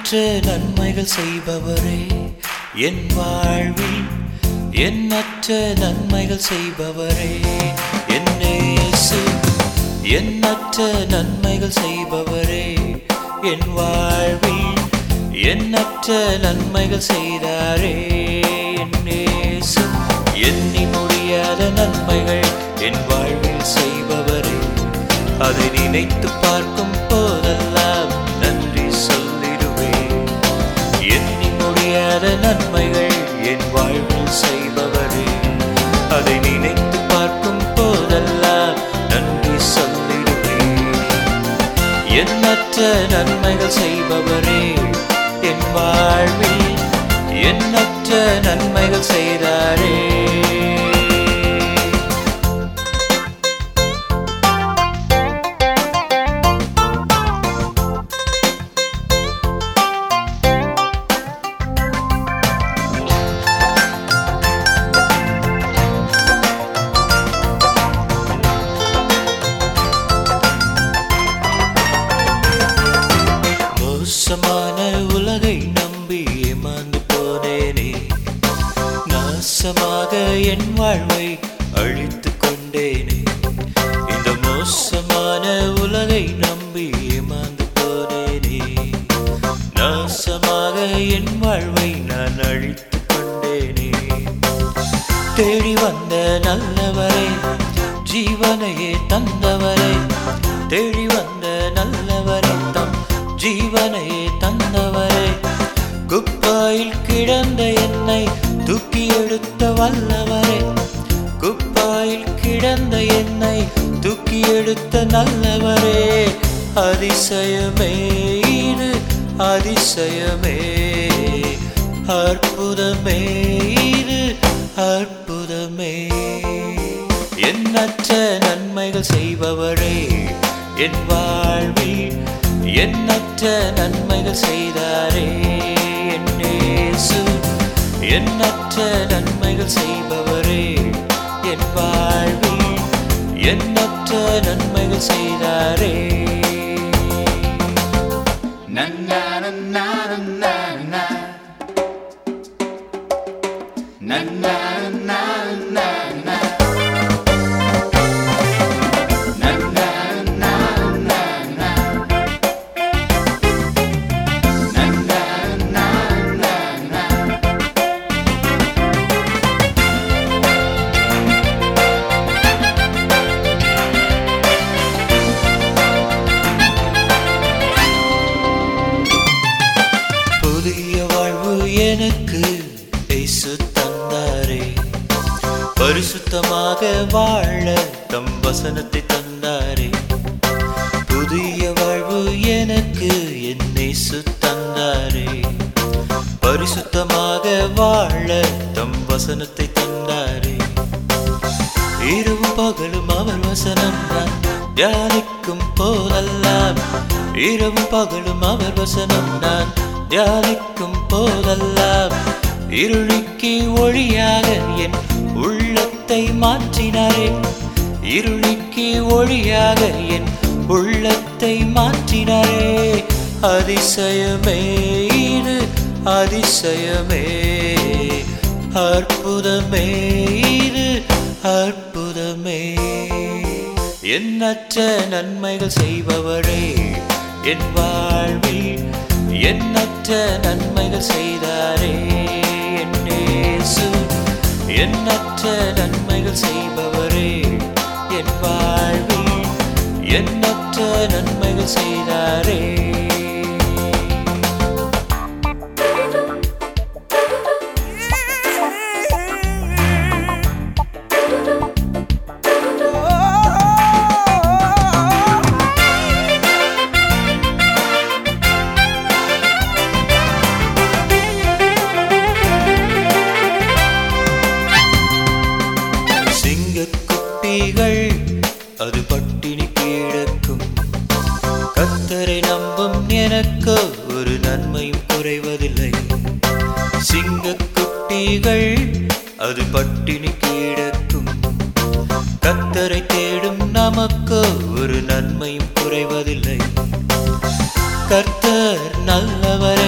எண்ணற்ற நன்மைகள் செய்பவரே என் வாழ்வில் எண்ணற்ற நன்மைகள் செய்பவரே என் இயேசு எண்ணற்ற நன்மைகள் செய்பவரே என் வாழ்வில் எண்ணற்ற நன்மைகள் செய்தாரே என் இயேசு எண்ணி முடியாத நன்மைகள் என் வாழ்வில் செய்பவரே அதை நினைத்து பார்க்கும் போதெல்லாம் நன்றி சொல்லிடுவேன் எண்ணி முடியாத நன்மைகள் என் வாழ்வில் செய்பவரே அதை நினைத்து பார்க்கும் போதெல்லாம் நன்றி சொல்லிடுவேன் எண்ணற்ற நன்மைகள் செய்பவரே என் வாழ்வில் எண்ணற்ற நன்மைகள் செய்தாரே மோசமான உலகை நம்பி ஏமாந்து போனேனே நாசமாக என் வாழ்வை அழித்து கொண்டேனே இந்த மோசமான உலகை நம்பி ஏமாந்து போனேனே நாசமாக என் வாழ்வை நான் அழித்து கொண்டேனே தேடி வந்த நல்லவரே ஜீவனையே தந்தவரே தேடி வந்த நல்லவரே தம் ஜீவனையே தந்தவரே குப்பாயில் கிடந்த என்னை தூக்கி எடுத்த வல்லவரே குப்பாயில் கிடந்த என்னை தூக்கி எடுத்த நல்லவரே அதிசயமே இது அதிசயமே அற்புதமே இது அற்புதமே எண்ணற்ற நன்மைகள் செய்பவரே என் வாழ்வில் எண்ணற்ற நன்மைகள் செய்தாரே என் இயேசு எண்ணற்ற நன்மைகள் செய்பவரே என் வாழ்வில் எண்ணற்ற நன்மைகள் செய்தாரே நன்னா நன்னா நன்னா நன்னா. நன்னா நன்னா நன்னா நன்னா. நன்னா நன்னா நன்னா நன்னா. நன்னா நன்னா நன்னா நன்னா. புதிய வாழ்வு எனக்கு இயேசு தந்தாரே பரிசுத்தமாக வாழ தம் வசனத்தை தந்தாரே புதிய வாழ்வு எனக்கு என் இயேசு தந்தாரே பரிசுத்தமாக வாழ தம் வசனத்தை தந்தாரே இரவும் பகலும் அவர் வசனம் நான் தியானிக்கும் போதெல்லாம் இரவும் பகலும் அவர் வசனம் நான் தியானிக்கும் போதெல்லாம் இருளுக்கு ஒளியாக என் உள்ளத்தை மாற்றினாரே இருளுக்கு ஒளியாக என் உள்ளத்தை மாற்றினாரே அதிசயமே இது அதிசயமே அற்புதமே இது அற்புதமே எண்ணற்ற நன்மைகள் செய்பவரே என் வாழ்வில் எண்ணற்ற நன்மைகள் செய்தாரே என் இயேசு எண்ணற்ற நன்மைகள் செய்பவரே என் வாழ்வில் எண்ணற்ற நன்மைகள் செய்தாரே சிங்கக்குட்டிகள் அது பட்டினி கிடக்கும் கத்தரை நம்பும் எனக்கு ஒரு நன்மையும் குறைவதில்லை சிங்கக்குட்டிகள் அது பட்டினி கிடக்கும் கத்தரை தேடும் நமக்கு ஒரு நன்மையும் குறைவதில்லை கர்த்தர் நல்லவரே